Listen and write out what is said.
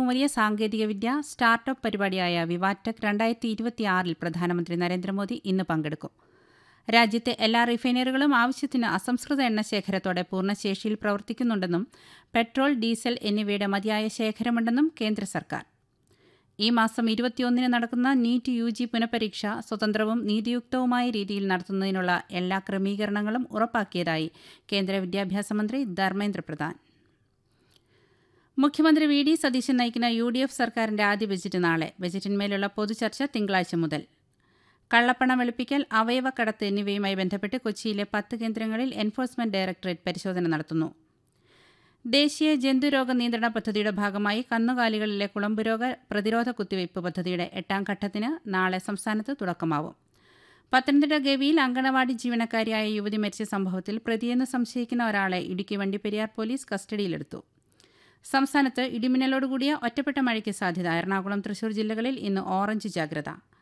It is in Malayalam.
ഏറ്റവും വലിയ സാങ്കേതികവിദ്യ സ്റ്റാർട്ടപ്പ് പരിപാടിയായ വിവാറ്റക് രണ്ടായിരത്തി ഇരുപത്തിയാറിൽ പ്രധാനമന്ത്രി നരേന്ദ്രമോദി ഇന്ന് പങ്കെടുക്കും രാജ്യത്തെ എല്ലാ റിഫൈനറികളും ആവശ്യത്തിന് അസംസ്കൃത എണ്ണ ശേഖരത്തോടെ പൂർണ്ണശേഷിയിൽ പ്രവർത്തിക്കുന്നുണ്ടെന്നും പെട്രോൾ ഡീസൽ എന്നിവയുടെ മതിയായ ശേഖരമുണ്ടെന്നും കേന്ദ്ര സർക്കാർ ഈ മാസം ഇരുപത്തിയൊന്നിന് നടക്കുന്ന നീറ്റ് യു ജി പുനഃപരീക്ഷ സ്വതന്ത്രവും നീതിയുക്തവുമായ രീതിയിൽ നടത്തുന്നതിനുള്ള എല്ലാ ക്രമീകരണങ്ങളും ഉറപ്പാക്കിയതായി കേന്ദ്ര വിദ്യാഭ്യാസ മന്ത്രി ധർമ്മേന്ദ്ര പ്രധാൻ മുഖ്യമന്ത്രി വി ഡി സതീശൻ നയിക്കുന്ന യു ഡി എഫ് സർക്കാരിന്റെ ആദ്യ ബജറ്റ് നാളെ ബജറ്റിന്മേലുള്ള പൊതുചർച്ച തിങ്കളാഴ്ച മുതൽ കള്ളപ്പണം വെളുപ്പിക്കൽ അവയവക്കടത്ത് എന്നിവയുമായി ബന്ധപ്പെട്ട് കൊച്ചിയിലെ പത്ത് കേന്ദ്രങ്ങളിൽ എൻഫോഴ്സ്മെന്റ് ഡയറക്ടറേറ്റ് പരിശോധന നടത്തുന്നു ദേശീയ ജന്തുരോഗ നിയന്ത്രണ പദ്ധതിയുടെ ഭാഗമായി കന്നുകാലികളിലെ കുളമ്പുരോഗ പ്രതിരോധ കുത്തിവയ്പ് പദ്ധതിയുടെ എട്ടാം ഘട്ടത്തിന് നാളെ സംസ്ഥാനത്ത് തുടക്കമാവും പത്തനംതിട്ട ഗവിയിൽ അങ്കണവാടി ജീവനക്കാരിയായ യുവതി മരിച്ച സംഭവത്തിൽ പ്രതിയെന്ന് സംശയിക്കുന്ന ഒരാളെ ഇടുക്കി വണ്ടിപ്പെരിയാർ പോലീസ് കസ്റ്റഡിയിലെടുത്തു സംസ്ഥാനത്ത് ഇടിമിന്നലോടുകൂടിയ ഒറ്റപ്പെട്ട മഴയ്ക്ക് സാധ്യത എറണാകുളം തൃശൂർ ജില്ലകളിൽ ഇന്ന് ഓറഞ്ച് ജാഗ്രത